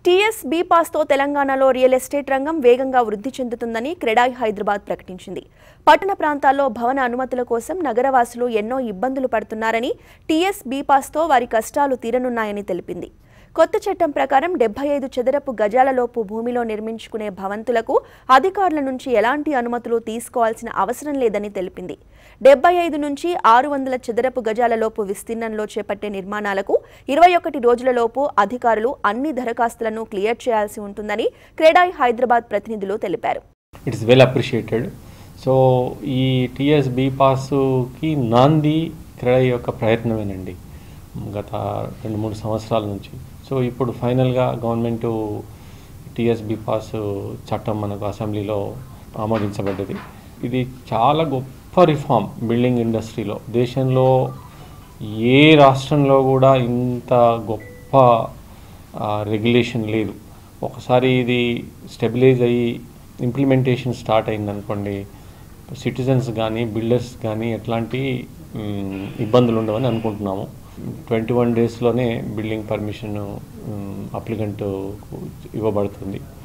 TS be పాస్తో తెలంగాణలో real estate రంగం వేగంగా వృద్ధి చెందుతుందని క్రెడాయ్ హైదరాబాద్ ప్రకటించింది పట్టణ ప్రాంతాల్లో భవన అనుమతుల కోసం నగరవాసులు ఎన్నో ఇబ్బందులు పడుతున్నారని టీఎస్ బీ పాస్తో వారి కష్టాలు తీరనున్నాయని తెలిపింది కొత్త చట్టం ప్రకారం డెబ్బై ఐదు చదరపు గజాలలోపు భూమిలో నిర్మించుకునే భవంతులకు అధికారుల నుంచి ఎలాంటి అనుమతులు తీసుకోవాల్సిన అవసరం లేదని తెలిపింది డెబ్బై ఐదు నుంచి ఆరు వందల చదరపు గజాలలోపు విస్తీర్ణంలో చేపట్టే నిర్మాణాలకు ఇరవై ఒకటి రోజులలోపు అధికారులు అన్ని దరఖాస్తులను క్లియర్ చేయాల్సి ఉంటుందని క్రెడాయ్ హైదరాబాద్ ప్రతినిధులు తెలిపారు ఇట్స్ వెల్ అప్రిషియేటెడ్ సో ఈ టీఎస్ బీ పాస్కి నాంది క్రెడై యొక్క ప్రయత్నమేనండి గత రెండు మూడు సంవత్సరాల నుంచి సో ఇప్పుడు ఫైనల్గా గవర్నమెంట్ టీఎస్ బీ పాస్ చట్టం మనకు అసెంబ్లీలో ఆమోదించబడ్డది ఇది చాలా గొప్ప రిఫార్మ్ బిల్డింగ్ ఇండస్ట్రీలో దేశంలో ఏ రాష్ట్రంలో కూడా ఇంత గొప్ప రెగ్యులేషన్ లేదు ఒకసారి ఇది స్టెబిలైజ్ అయ్యి ఇంప్లిమెంటేషన్ స్టార్ట్ అయిందనుకోండి సిటిజన్స్ కానీ బిల్డర్స్ కానీ ఎట్లాంటి మ్, ఇబ్బందులు ఉండవని అనుకుంటున్నాము ట్వంటీ వన్ డేస్లోనే బిల్డింగ్ పర్మిషన్ అప్లికెంట్ ఇవ్వబడుతుంది